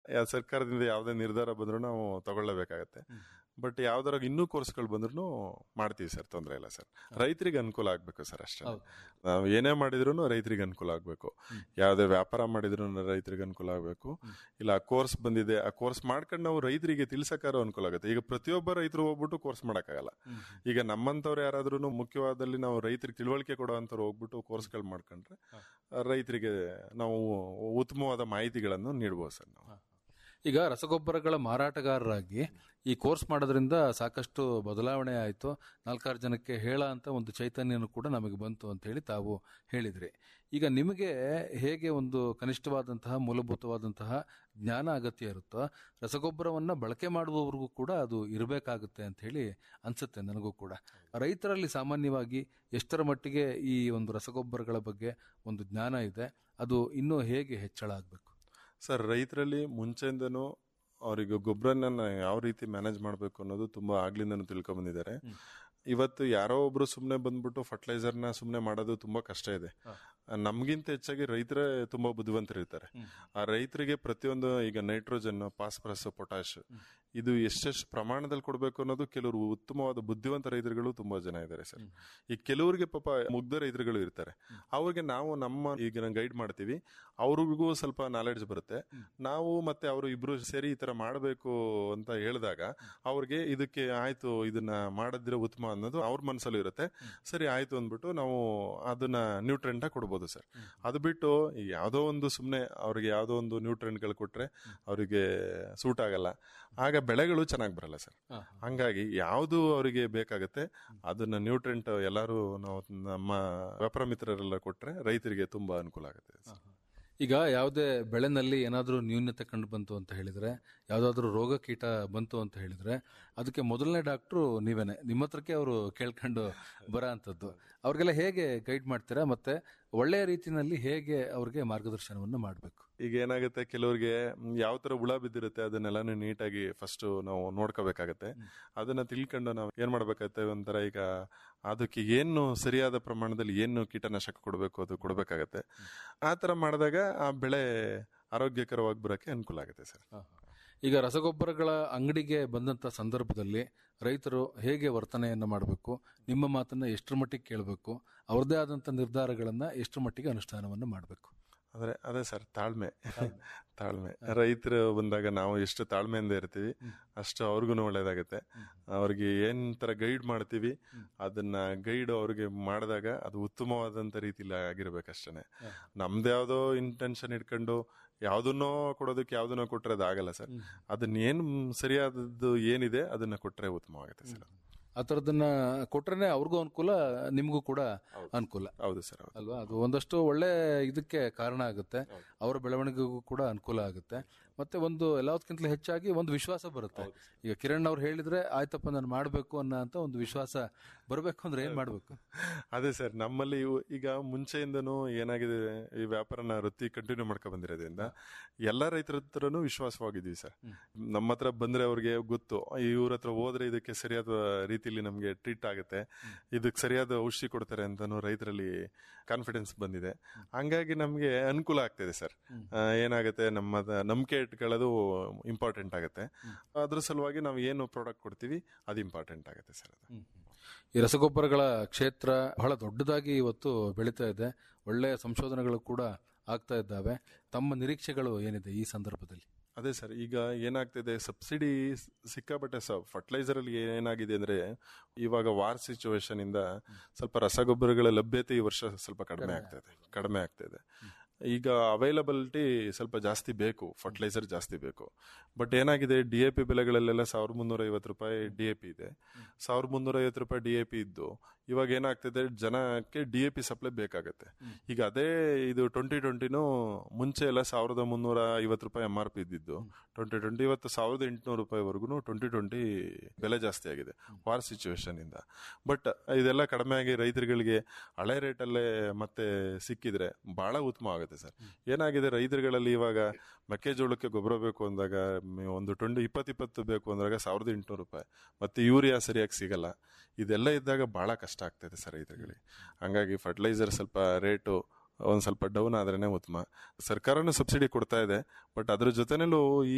ಯಾ- ಸರ್ಕಾರದಿಂದ ಯಾವುದೇ ನಿರ್ಧಾರ ಬಂದರೂ ನಾವು ತಗೊಳ್ಳೇಬೇಕಾಗತ್ತೆ ಬಟ್ ಯಾವ್ದಾರ ಇನ್ನೂ ಕೋರ್ಸ್ಗಳು ಬಂದ್ರು ಮಾಡ್ತೀವಿ ಸರ್ ತೊಂದರೆ ಇಲ್ಲ ಸರ್ ರೈತರಿಗೆ ಅನುಕೂಲ ಆಗ್ಬೇಕು ಸರ್ ಅಷ್ಟೇ ನಾವು ಏನೇ ಮಾಡಿದ್ರು ರೈತರಿಗೆ ಅನುಕೂಲ ಆಗ್ಬೇಕು ಯಾವುದೇ ವ್ಯಾಪಾರ ಮಾಡಿದ್ರು ರೈತರಿಗೆ ಅನುಕೂಲ ಆಗ್ಬೇಕು ಇಲ್ಲ ಆ ಕೋರ್ಸ್ ಬಂದಿದೆ ಆ ಕೋರ್ಸ್ ಮಾಡ್ಕೊಂಡು ನಾವು ರೈತರಿಗೆ ತಿಳ್ಸಕ್ಕಾರು ಅನುಕೂಲ ಆಗುತ್ತೆ ಈಗ ಪ್ರತಿಯೊಬ್ಬ ರೈತರು ಹೋಗ್ಬಿಟ್ಟು ಕೋರ್ಸ್ ಮಾಡಕ್ಕಾಗಲ್ಲ ಈಗ ನಮ್ಮಂತವ್ರು ಯಾರಾದ್ರೂ ಮುಖ್ಯವಾದಲ್ಲಿ ನಾವು ರೈತರಿಗೆ ತಿಳುವಳಿಕೆ ಕೊಡುವಂತವ್ರು ಹೋಗ್ಬಿಟ್ಟು ಕೋರ್ಸ್ಗಳು ಮಾಡ್ಕೊಂಡ್ರೆ ರೈತರಿಗೆ ನಾವು ಉತ್ತಮವಾದ ಮಾಹಿತಿಗಳನ್ನು ನೀಡ್ಬೋದು ಸರ್ ನಾವು ಈಗ ರಸಗೊಬ್ಬರಗಳ ಮಾರಾಟಗಾರರಾಗಿ ಈ ಕೋರ್ಸ್ ಮಾಡೋದ್ರಿಂದ ಸಾಕಷ್ಟು ಬದಲಾವಣೆ ಆಯಿತು ನಾಲ್ಕಾರು ಜನಕ್ಕೆ ಹೇಳ ಅಂತ ಒಂದು ಚೈತನ್ಯನು ಕೂಡ ನಮಗೆ ಬಂತು ಅಂತ ಹೇಳಿ ತಾವು ಹೇಳಿದ್ರಿ ಈಗ ನಿಮಗೆ ಹೇಗೆ ಒಂದು ಕನಿಷ್ಠವಾದಂತಹ ಮೂಲಭೂತವಾದಂತಹ ಜ್ಞಾನ ಅಗತ್ಯ ಇರುತ್ತೋ ರಸಗೊಬ್ಬರವನ್ನು ಬಳಕೆ ಮಾಡುವವರಿಗೂ ಕೂಡ ಅದು ಇರಬೇಕಾಗುತ್ತೆ ಅಂತ ಹೇಳಿ ಅನ್ಸುತ್ತೆ ನನಗೂ ಕೂಡ ರೈತರಲ್ಲಿ ಸಾಮಾನ್ಯವಾಗಿ ಎಷ್ಟರ ಮಟ್ಟಿಗೆ ಈ ಒಂದು ರಸಗೊಬ್ಬರಗಳ ಬಗ್ಗೆ ಒಂದು ಜ್ಞಾನ ಇದೆ ಅದು ಇನ್ನೂ ಹೇಗೆ ಹೆಚ್ಚಳ ಆಗಬೇಕು ಸರ್ ರೈತರಲ್ಲಿ ಮುಂಚೆಯಿಂದನೂ ಅವರಿಗೆ ಗೊಬ್ಬರನ ಯಾವ ರೀತಿ ಮ್ಯಾನೇಜ್ ಮಾಡಬೇಕು ಅನ್ನೋದು ತುಂಬಾ ಆಗ್ಲಿಂದನೂ ತಿಳ್ಕೊಂಡ್ ಬಂದಿದ್ದಾರೆ ಇವತ್ತು ಯಾರೋ ಒಬ್ರು ಸುಮ್ಮನೆ ಬಂದ್ಬಿಟ್ಟು ಫರ್ಟಿಲೈಸರ್ನ ಸುಮ್ಮನೆ ಮಾಡೋದು ತುಂಬಾ ಕಷ್ಟ ಇದೆ ನಮ್ಗಿಂತ ಹೆಚ್ಚಾಗಿ ರೈತರೇ ತುಂಬಾ ಬುದ್ಧಿವಂತರು ಇರ್ತಾರೆ ಆ ರೈತರಿಗೆ ಪ್ರತಿಯೊಂದು ಈಗ ನೈಟ್ರೋಜನ್ ಫಾಸ್ಫರಸ್ ಪೊಟ್ಯಾಶ್ ಇದು ಎಷ್ಟೆಷ್ಟು ಪ್ರಮಾಣದಲ್ಲಿ ಕೊಡಬೇಕು ಅನ್ನೋದು ಕೆಲವರು ಉತ್ತಮವಾದ ಬುದ್ಧಿವಂತ ರೈತರುಗಳು ತುಂಬಾ ಜನ ಇದ್ದಾರೆ ಸರ್ ಈ ಕೆಲವರಿಗೆ ಪಾಪ ಮುಗ್ಧ ರೈತರುಗಳು ಇರ್ತಾರೆ ಅವ್ರಿಗೆ ನಾವು ನಮ್ಮ ಈಗ ಗೈಡ್ ಮಾಡ್ತೀವಿ ಅವ್ರಿಗೂ ಸ್ವಲ್ಪ ನಾಲೆಡ್ಜ್ ಬರುತ್ತೆ ನಾವು ಮತ್ತೆ ಅವರು ಇಬ್ರು ಸೇರಿ ಈ ತರ ಮಾಡಬೇಕು ಅಂತ ಹೇಳಿದಾಗ ಅವ್ರಿಗೆ ಇದಕ್ಕೆ ಆಯ್ತು ಇದನ್ನ ಮಾಡಿದ್ರೆ ಉತ್ತಮ ಅನ್ನೋದು ಅವ್ರ ಮನಸ್ಸಲ್ಲಿ ಇರುತ್ತೆ ಸರಿ ಆಯ್ತು ಅಂದ್ಬಿಟ್ಟು ನಾವು ಅದನ್ನ ನ್ಯೂಟ್ರೆಂಟ್ ಕೊಡ್ಬೋದು ಸರ್ ಅದು ಬಿಟ್ಟು ಈ ಯಾವ್ದೋ ಒಂದು ಸುಮ್ಮನೆ ಅವ್ರಿಗೆ ಯಾವ್ದೋ ಒಂದು ನ್ಯೂಟ್ರೆಂಟ್ಗಳು ಕೊಟ್ರೆ ಅವರಿಗೆ ಸೂಟ್ ಆಗಲ್ಲ ಆಗ ಬೆಳೆಗಳು ಚೆನ್ನಾಗಿ ಬರಲ್ಲ ಸರ್ ಹಂಗಾಗಿ ಯಾವುದು ಅವರಿಗೆ ಬೇಕಾಗತ್ತೆ ಅದನ್ನ ನ್ಯೂಟ್ರೆಂಟ್ ಎಲ್ಲರೂ ನಾವು ನಮ್ಮ ವ್ಯಾಪಾರ ಮಿತ್ರರೆಲ್ಲ ಕೊಟ್ರೆ ರೈತರಿಗೆ ತುಂಬಾ ಅನುಕೂಲ ಆಗುತ್ತೆ ಸರ್. ಈಗ ಯಾವುದೇ ಬೆಳೆನಲ್ಲಿ ಏನಾದರೂ ನ್ಯೂನ್ಯತೆ ಕಂಡು ಬಂತು ಅಂತ ಹೇಳಿದ್ರೆ ಯಾವುದಾದ್ರೂ ರೋಗ ಕೀಟ ಬಂತು ಅಂತ ಹೇಳಿದ್ರೆ ಅದಕ್ಕೆ ಮೊದಲನೇ ಡಾಕ್ಟ್ರು ನೀವೇನೆ ನಿಮ್ಮ ಹತ್ರಕ್ಕೆ ಅವರು ಕೇಳ್ಕೊಂಡು ಬರೋ ಅಂಥದ್ದು ಅವ್ರಿಗೆಲ್ಲ ಹೇಗೆ ಗೈಡ್ ಮಾಡ್ತೀರಾ ಮತ್ತೆ ಒಳ್ಳೆಯ ರೀತಿಯಲ್ಲಿ ಹೇಗೆ ಅವ್ರಿಗೆ ಮಾರ್ಗದರ್ಶನವನ್ನು ಮಾಡಬೇಕು ಈಗ ಏನಾಗುತ್ತೆ ಕೆಲವ್ರಿಗೆ ಯಾವ ತರ ಹುಳ ಬಿದ್ದಿರುತ್ತೆ ಅದನ್ನೆಲ್ಲಾನು ನೀಟಾಗಿ ಫಸ್ಟ್ ನಾವು ನೋಡ್ಕೋಬೇಕಾಗತ್ತೆ ಅದನ್ನ ತಿಳ್ಕೊಂಡು ನಾವು ಏನ್ ಮಾಡ್ಬೇಕಾಗತ್ತೆ ಒಂಥರ ಈಗ ಅದಕ್ಕೆ ಏನು ಸರಿಯಾದ ಪ್ರಮಾಣದಲ್ಲಿ ಏನು ಕೀಟನಾಶಕ ಕೊಡಬೇಕು ಅದು ಕೊಡಬೇಕಾಗತ್ತೆ ಆ ತರ ಮಾಡಿದಾಗ ಆ ಬೆಳೆ ಆರೋಗ್ಯಕರವಾಗಿ ಬರೋಕ್ಕೆ ಅನುಕೂಲ ಆಗುತ್ತೆ ಸರ್ ಈಗ ರಸಗೊಬ್ಬರಗಳ ಅಂಗಡಿಗೆ ಬಂದಂತ ಸಂದರ್ಭದಲ್ಲಿ ರೈತರು ಹೇಗೆ ವರ್ತನೆಯನ್ನ ಮಾಡಬೇಕು ನಿಮ್ಮ ಮಾತನ್ನ ಎಷ್ಟರ ಮಟ್ಟಿಗೆ ಕೇಳಬೇಕು ಅವ್ರದೇ ಆದಂತ ನಿರ್ಧಾರಗಳನ್ನ ಎಷ್ಟರ ಮಟ್ಟಿಗೆ ಅನುಷ್ಠಾನವನ್ನು ಮಾಡಬೇಕು ಆದ್ರೆ ಅದೇ ಸರ್ ತಾಳ್ಮೆ ತಾಳ್ಮೆ ರೈತರು ಬಂದಾಗ ನಾವು ಎಷ್ಟು ತಾಳ್ಮೆಯಿಂದ ಇರ್ತೀವಿ ಅಷ್ಟು ಅವ್ರಿಗೂ ಒಳ್ಳೇದಾಗುತ್ತೆ ಅವ್ರಿಗೆ ಏನ್ ತರ ಗೈಡ್ ಮಾಡ್ತೀವಿ ಅದನ್ನ ಗೈಡ್ ಅವ್ರಿಗೆ ಮಾಡಿದಾಗ ಅದು ಉತ್ತಮವಾದಂತ ರೀತಿಲಿ ಆಗಿರ್ಬೇಕಷ್ಟೇನೆ ನಮ್ದು ಯಾವ್ದೋ ಇಂಟೆನ್ಷನ್ ಇಟ್ಕೊಂಡು ಯಾವ್ದನ್ನೋ ಕೊಡೋದಕ್ಕೆ ಯಾವ್ದನ್ನೋ ಕೊಟ್ರೆ ಅದು ಆಗಲ್ಲ ಸರ್ ಅದನ್ನ ಏನ್ ಸರಿಯಾದದ್ದು ಏನಿದೆ ಅದನ್ನ ಕೊಟ್ರೆ ಉತ್ತಮವಾಗುತ್ತೆ ಸರ್ ಆ ಥರದನ್ನ ಕೊಟ್ರೇನೆ ಅವ್ರಿಗೂ ಅನುಕೂಲ ನಿಮಗೂ ಕೂಡ ಅನುಕೂಲ ಹೌದು ಸರ್ ಹೌದು ಅಲ್ವಾ ಅದು ಒಂದಷ್ಟು ಒಳ್ಳೆ ಇದಕ್ಕೆ ಕಾರಣ ಆಗುತ್ತೆ ಅವರ ಬೆಳವಣಿಗೆಗೂ ಕೂಡ ಅನುಕೂಲ ಆಗುತ್ತೆ ಮತ್ತೆ ಒಂದು ಎಲ್ಲದಕ್ಕಿಂತಲೂ ಹೆಚ್ಚಾಗಿ ಒಂದು ವಿಶ್ವಾಸ ಬರುತ್ತೆ ಈಗ ಕಿರಣ್ ಅವ್ರು ಹೇಳಿದ್ರೆ ಆಯ್ತಪ್ಪ ನಾನು ಮಾಡಬೇಕು ಅನ್ನೋ ಅಂತ ಒಂದು ವಿಶ್ವಾಸ ಬರಬೇಕು ಅಂದ್ರೆ ಏನ್ ಮಾಡ್ಬೇಕು ಅದೇ ಸರ್ ನಮ್ಮಲ್ಲಿ ಇವು- ಈಗ ಮುಂಚೆಯಿಂದನೂ ಏನಾಗಿದೆ ಈ ವ್ಯಾಪಾರನ ವೃತ್ತಿ ಕಂಟಿನ್ಯೂ ಮಾಡ್ಕೊ ಬಂದಿರೋದ್ರಿಂದ ಎಲ್ಲ ರೈತರ ಹತ್ರನೂ ವಿಶ್ವಾಸವಾಗಿದ್ವಿ ಸರ್ ನಮ್ಮ ಹತ್ರ ಬಂದ್ರೆ ಅವ್ರಿಗೆ ಗೊತ್ತು ಇವ್ರ ಹತ್ರ ಹೋದ್ರೆ ಇದಕ್ಕೆ ಸರಿಯಾದ ರೀತಿಲಿ ನಮ್ಗೆ ಟ್ರೀಟ್ ಆಗುತ್ತೆ ಇದಕ್ಕೆ ಸರಿಯಾದ ಔಷಧಿ ಕೊಡ್ತಾರೆ ಅಂತಾನು ರೈತರಲ್ಲಿ ಕಾನ್ಫಿಡೆನ್ಸ್ ಬಂದಿದೆ ಹಂಗಾಗಿ ನಮ್ಗೆ ಅನುಕೂಲ ಆಗ್ತಿದೆ ಸರ್ ಆ, ಏನಾಗುತ್ತೆ ನಮ್ಮ ನಂಬಿಕೆ ಇಟ್ಕೊಳ್ಳೋದು ಇಂಪಾರ್ಟೆಂಟ್ ಆಗುತ್ತೆ ಅದ್ರ ಸಲುವಾಗಿ ನಾವು ಏನು ಪ್ರಾಡಕ್ಟ್ ಕೊಡ್ತೀವಿ ಅದು ಇಂಪಾರ್ಟೆಂಟ್ ಆಗುತ್ತೆ ಸರ್ ಅದು ಈ ರಸಗೊಬ್ಬರಗಳ ಕ್ಷೇತ್ರ ಬಹಳ ದೊಡ್ಡದಾಗಿ ಇವತ್ತು ಬೆಳೀತಾ ಇದೆ ಒಳ್ಳೆಯ ಸಂಶೋಧನೆಗಳು ಕೂಡ ಆಗ್ತಾ ಇದ್ದಾವೆ ತಮ್ಮ ನಿರೀಕ್ಷೆಗಳು ಏನಿದೆ ಈ ಸಂದರ್ಭದಲ್ಲಿ ಅದೇ ಸರ್ ಈಗ ಏನಾಗ್ತಿದೆ ಸಬ್ಸಿಡಿ ಸಿಕ್ಕಾಪಟ್ಟೆ ಸ ಫರ್ಟಿಲೈಸರ್ ಅಲ್ಲಿ ಏನಾಗಿದೆ ಅಂದ್ರೆ ಇವಾಗ ವಾರ್ ಸಿಚುವೇಶನ್ ಇಂದ ಸ್ವಲ್ಪ ರಸಗೊಬ್ಬರಗಳ ಲಭ್ಯತೆ ಈ ವರ್ಷ ಸ್ವಲ್ಪ ಕಡಿಮೆ ಆಗ್ತಾ ಇದೆ ಕಡಿಮೆ ಆಗ್ತಾ ಇದೆ ಈಗ ಅವೈಲಬಿಲಿಟಿ ಸ್ವಲ್ಪ ಜಾಸ್ತಿ ಬೇಕು ಫರ್ಟಿಲೈಸರ್ ಜಾಸ್ತಿ ಬೇಕು ಬಟ್ ಏನಾಗಿದೆ ಡಿ ಎ ಪಿ ಬೆಲೆಗಳಲ್ಲೆಲ್ಲ ಸಾವಿರದ ಮುನ್ನೂರ ಐವತ್ತು ರೂಪಾಯಿ ಡಿ ಎ ಪಿ ಇದೆ ಸಾವಿರದ ಮುನ್ನೂರ ಐವತ್ತು ರೂಪಾಯಿ ಡಿ ಎ ಪಿ ಇದ್ದು ಇವಾಗ ಏನಾಗ್ತಿದೆ ಜನಕ್ಕೆ ಡಿ ಎ ಪಿ ಸಪ್ಲೈ ಬೇಕಾಗತ್ತೆ ಈಗ ಅದೇ ಇದು ಟ್ವೆಂಟಿ ಟ್ವೆಂಟಿನೂ ಮುಂಚೆ ಎಲ್ಲ ಸಾವಿರದ ಮುನ್ನೂರ ಐವತ್ತು ರೂಪಾಯಿ ಎಂ ಆರ್ ಪಿ ಇದ್ದಿದ್ದು ಟ್ವೆಂಟಿ ಟ್ವೆಂಟಿ ಇವತ್ತು ಸಾವಿರದ ಎಂಟುನೂರು ರೂಪಾಯಿವರೆಗೂ ಟ್ವೆಂಟಿ ಟ್ವೆಂಟಿ ಬೆಲೆ ಜಾಸ್ತಿ ಆಗಿದೆ ವಾರ್ ಸಿಚುವೇಶನ್ ಇಂದ ಬಟ್ ಇದೆಲ್ಲ ಕಡಿಮೆ ಆಗಿ ರೈತರುಗಳಿಗೆ ಹಳೆ ರೇಟಲ್ಲೇ ಮತ್ತೆ ಸಿಕ್ಕಿದ್ರೆ ಬಹಳ ಉತ್ತಮ ಆಗುತ್ತೆ ಸರ್ ಏನಾಗಿದೆ ರೈತರುಗಳಲ್ಲಿ ಇವಾಗ ಮೆಕ್ಕೆಜೋಳಕ್ಕೆ ಗೊಬ್ಬರ ಬೇಕು ಅಂದಾಗ ಮ್, ಒಂದು ಟೊಂಡು ಇಪ್ಪತ್ತು ಇಪ್ಪತ್ತು ಬೇಕು ಅಂದಾಗ ಸಾವಿರದ ಎಂಟುನೂರು ರೂಪಾಯಿ ಮತ್ತೆ ಯೂರಿಯಾ ಸರಿಯಾಗಿ ಸಿಗಲ್ಲ ಇದೆಲ್ಲ ಇದ್ದಾಗ ಬಹಳ ಕಷ್ಟ ಆಗ್ತದೆ ಸರ್ ರೈತರುಗಳಿಗೆ ಹಂಗಾಗಿ ಫರ್ಟಿಲೈಸರ್ ಸ್ವಲ್ಪ ರೇಟು ಒಂದ್ ಸ್ವಲ್ಪ ಡೌನ್ ಆದ್ರೇನೆ ಉತ್ತಮ ಸರ್ಕಾರನೂ ಸಬ್ಸಿಡಿ ಕೊಡ್ತಾ ಇದೆ ಬಟ್ ಅದ್ರ ಜೊತೆನಲ್ಲೂ ಈ